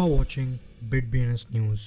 are watching BitBNS News.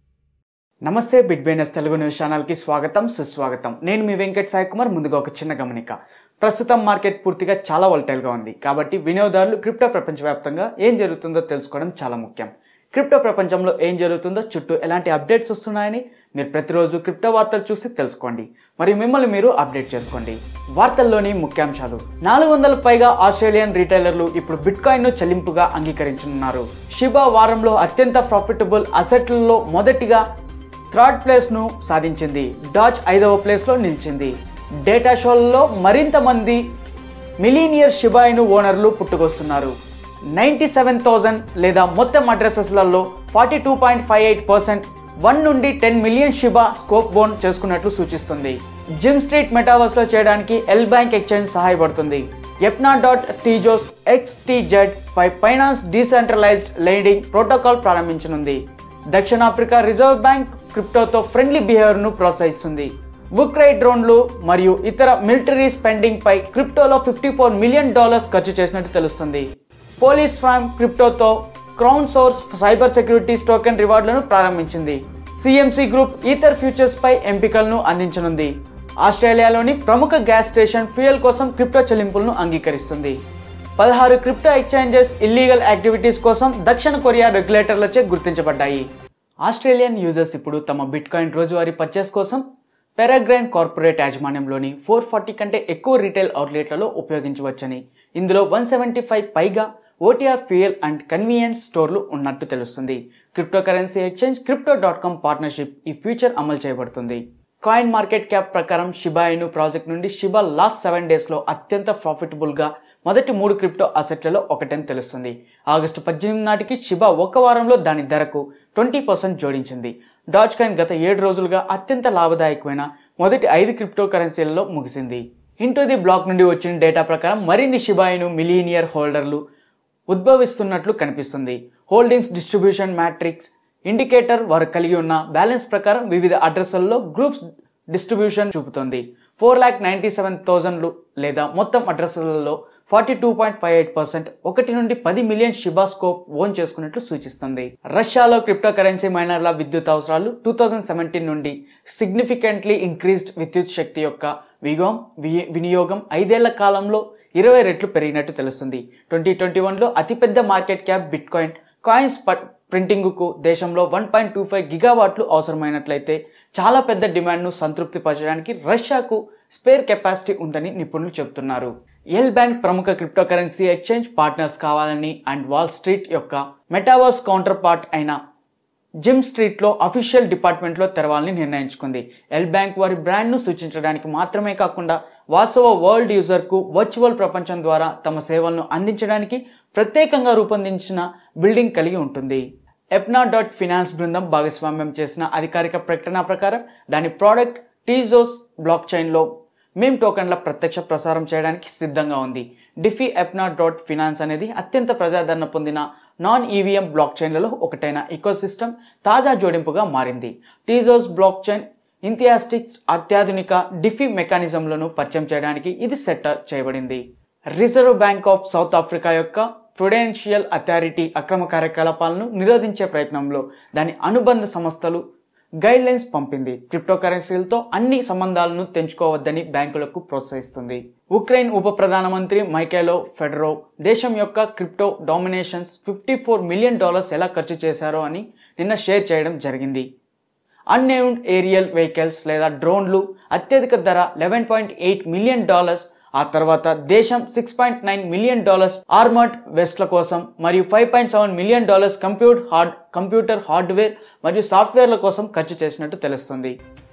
నమస్తే బిగ్ బైనస్ తెలుగు న్యూస్ ఛానల్కి స్వాగతం సుస్వాగతం నేను మీ వెంకట్ సాయి కుమార్ ముందుగా ఒక చిన్న గమనిక ప్రస్తుతం మార్కెట్ పూర్తిగా చాలా వోల్టైల్గా ఉంది కాబట్టి వినియోగదారులు క్రిప్టో ప్రపంచవ్యాప్తంగా ఏం జరుగుతుందో తెలుసుకోవడం చాలా ముఖ్యం క్రిప్టో ప్రపంచంలో ఏం జరుగుతుందో చుట్టూ ఎలాంటి అప్డేట్స్ వస్తున్నాయని మీరు ప్రతిరోజు క్రిప్టో వార్తలు చూసి తెలుసుకోండి మరియు మిమ్మల్ని మీరు అప్డేట్ చేసుకోండి వార్తల్లోని ముఖ్యాంశాలు నాలుగు వందలకు పైగా ఆస్ట్రేలియన్ రీటైలర్లు ఇప్పుడు బిట్కాయిన్ ను చెల్లింపుగా అంగీకరించనున్నారు షిబా వారంలో అత్యంత ప్రాఫిటబుల్ అసెట్లలో మొదటిగా థర్డ్ ప్లేస్ను సాధించింది డాచ్ ఐదవ ప్లేస్లో నిలిచింది డేటా షోలలో మరింత మంది మిలీనియర్ షిబాయిను ఓనర్లు పుట్టుకొస్తున్నారు నైంటీ సెవెన్ థౌజండ్ లేదా మొత్తం అడ్రసెస్లలో forty two point five eight percent one నుండి టెన్ మిలియన్ షిబా స్కోప్ బోన్ చేసుకున్నట్లు సూచిస్తుంది జిమ్ స్ట్రీట్ మెటావర్స్లో చేయడానికి ఎల్ బ్యాంక్ ఎక్స్చేంజ్ సహాయపడుతుంది ఎప్నా డాట్ టీజోస్ ఎక్స్టీజెడ్ పై ఫైనాన్స్ డీసెంట్రలైజ్డ్ లెండింగ్ ప్రోటోకాల్ ప్రారంభించనుంది దక్షిణాఫ్రికా రిజర్వ్ బ్యాంక్ క్రిప్టోతో ఫ్రెండ్లీ బిహేవియర్ను ప్రోత్సహిస్తుంది వుక్రై డ్రోన్లు మరియు ఇతర మిలిటరీ స్పెండింగ్ పై క్రిప్టోలో ఫిఫ్టీ ఫోర్ మిలియన్ డాలర్స్ ఖర్చు చేసినట్టు తెలుస్తుంది పోలీస్ ఫామ్ క్రిప్టోతో crown source cyber securities token రివార్డులను ప్రారంభించింది సిఎంసి గ్రూప్ ఈథర్ ఫ్యూచర్స్ పై ఎంపికలను అందించనుంది ఆస్ట్రేలియాలోని ప్రముఖ గ్యాస్ స్టేషన్ ఫ్యూయల్ కోసం క్రిప్టో చెల్లింపులను అంగీకరిస్తుంది పదహారు క్రిప్టో ఎక్స్చేంజెస్ ఇల్లీగల్ యాక్టివిటీస్ కోసం దక్షిణ కొరియా రెగ్యులేటర్లచే గుర్తించబడ్డాయి ఆస్ట్రేలియన్ యూజర్స్ ఇప్పుడు తమ బిట్కాయిన్ రోజువారీ పర్చేస్ కోసం పెరాగ్రైన్ కార్పొరేట్ యాజమాన్యంలోని ఫోర్ ఫార్టీ కంటే ఎక్కువ రీటైల్ అవుట్లెట్లలో ఉపయోగించవచ్చని ఇందులో వన్ సెవెంటీ ఫైవ్ పైగా ఓటీఆర్ ఫ్యూయల్ అండ్ కన్వీనియన్స్ స్టోర్లు ఉన్నట్టు తెలుస్తుంది cryptocurrency exchange crypto dot com partnership ఈ ఫ్యూచర్ అమలు చేయబడుతుంది కాయిన్ మార్కెట్ క్యాప్ ప్రకారం షిబాయిను ప్రాజెక్ట్ నుండి షిబా లాస్ట్ సెవెన్ డేస్లో అత్యంత ప్రాఫిటబుల్గా మొదటి మూడు క్రిప్టో అసెట్లలో ఒకటని తెలుస్తుంది ఆగస్టు పద్దెనిమిది నాటికి షిబా ఒక వారంలో దాని ధరకు ట్వంటీ పర్సెంట్ జోడించింది డాచ్ కాయిన్ గత ఏడు రోజులుగా అత్యంత లాభదాయకమైన మొదటి ఐదు క్రిప్టో కరెన్సీలలో ముగిసింది ఇంటూ ది బ్లాక్ నుండి వచ్చిన డేటా ప్రకారం మరిన్ని షిబాయిను మిలీనియర్ హోల్డర్లు ఉద్భవిస్తున్నట్లు కనిపిస్తుంది హోల్డింగ్స్ డిస్ట్రిబ్యూషన్ మ్యాట్రిక్స్ ఇండికేటర్ వారు కలిగి ఉన్న బ్యాలెన్స్ ప్రకారం వివిధ అడ్రస్లలో గ్రూప్స్ డిస్ట్రిబ్యూషన్ చూపుతోంది ఫోర్ ల్యాక్ నైంటీ సెవెన్ థౌజండ్లు లేదా మొత్తం అడ్రస్లలో forty two point five eight percent ఒకటి నుండి పది మిలియన్ షిబా స్కోప్ ఓన్ చేసుకున్నట్లు సూచిస్తుంది రష్యాలో క్రిప్టో కరెన్సీ మైనర్ల విద్యుత్ అవసరాలు టూ థౌజండ్ సెవెంటీన్ నుండి సిగ్నిఫికెంట్లీ ఇంక్రీజ్డ్ విద్యుత్ శక్తి యొక్క విగం వినియోగం ఐదేళ్ల కాలంలో ఇరవై రెట్లు పెరిగినట్టు తెలుస్తుంది ట్వంటీ ట్వంటీ వన్లో అతిపెద్ద market cap bitcoin coins ప్రింటింగ్కు దేశంలో వన్ పాయింట్ టూ ఫైవ్ గిగావాట్లు అవసరమైనట్లయితే చాలా పెద్ద డిమాండ్ను సంతృప్తిపరచడానికి రష్యాకు స్పేర్ కెపాసిటీ ఉందని నిపుణులు చెబుతున్నారు ఎల్ బ్యాంక్ ప్రముఖ క్రిప్టో కరెన్సీ ఎక్స్చేంజ్ పార్ట్నర్స్ కావాలని అండ్ వాల్ స్ట్రీట్ యొక్క మెటావర్స్ కౌంటర్ పార్ట్ అయిన జిమ్ స్ట్రీట్లో అఫీషియల్ డిపార్ట్మెంట్లో తెరవాలని నిర్ణయించుకుంది ఎల్ బ్యాంక్ వారి బ్రాండ్ను సూచించడానికి మాత్రమే కాకుండా వాస్తవ వరల్డ్ యూజర్కు వర్చువల్ ప్రపంచం ద్వారా తమ సేవలను అందించడానికి ప్రత్యేకంగా రూపొందించిన బిల్డింగ్ కలిగి ఉంటుంది ఎప్నా డాట్ ఫినాన్స్ బృందం భాగస్వామ్యం చేసిన అధికారిక ప్రకటన ప్రకారం దాని ప్రోడక్ట్ టీజోస్ బ్లాక్ చైన్లో మేమ్ టోకన్ల ప్రత్యక్ష ప్రసారం చేయడానికి సిద్ధంగా ఉంది డిఫీ ఎప్నా డాట్ ఫినాన్స్ అనేది అత్యంత ప్రజాదరణ పొందిన నాన్ ఈవీఎం బ్లాక్ చైన్లలో ఒకటైన ఇకోసిస్టమ్ తాజా జోడింపుగా మారింది టీజోస్ బ్లాక్ చైన్ ఇంథియాస్టిక్స్ అత్యాధునిక డిఫీ మెకానిజంలను పరిచయం చేయడానికి ఇది సెట్ చేయబడింది Reserve Bank of South Africa యొక్క ప్రుడెన్షియల్ అథారిటీ అక్రమ కార్యకలాపాలను నిరోధించే ప్రయత్నంలో దాని అనుబంధ సంస్థలు గైడ్ లైన్స్ పంపింది క్రిప్టో కరెన్సీలతో అన్ని సంబంధాలను తెంచుకోవద్దని బ్యాంకులకు ప్రోత్సహిస్తుంది ఉక్రెయిన్ ఉప ప్రధానమంత్రి మైకేలో ఫెడరో దేశం యొక్క crypto donations fifty four million dollars ఎలా ఖర్చు చేశారో అని నిన్న షేర్ చేయడం జరిగింది అన్నేమ్డ్ ఏరియల్ వెహికల్స్ లేదా డ్రోన్లు అత్యధిక ధర eleven point eight million dollars ఆ తర్వాత దేశం six point nine million dollars armoured వెస్ట్ల కోసం మరియు five point seven million dollars computer hard computer hardware మరియు సాఫ్ట్వేర్ల కోసం ఖర్చు చేసినట్టు తెలుస్తుంది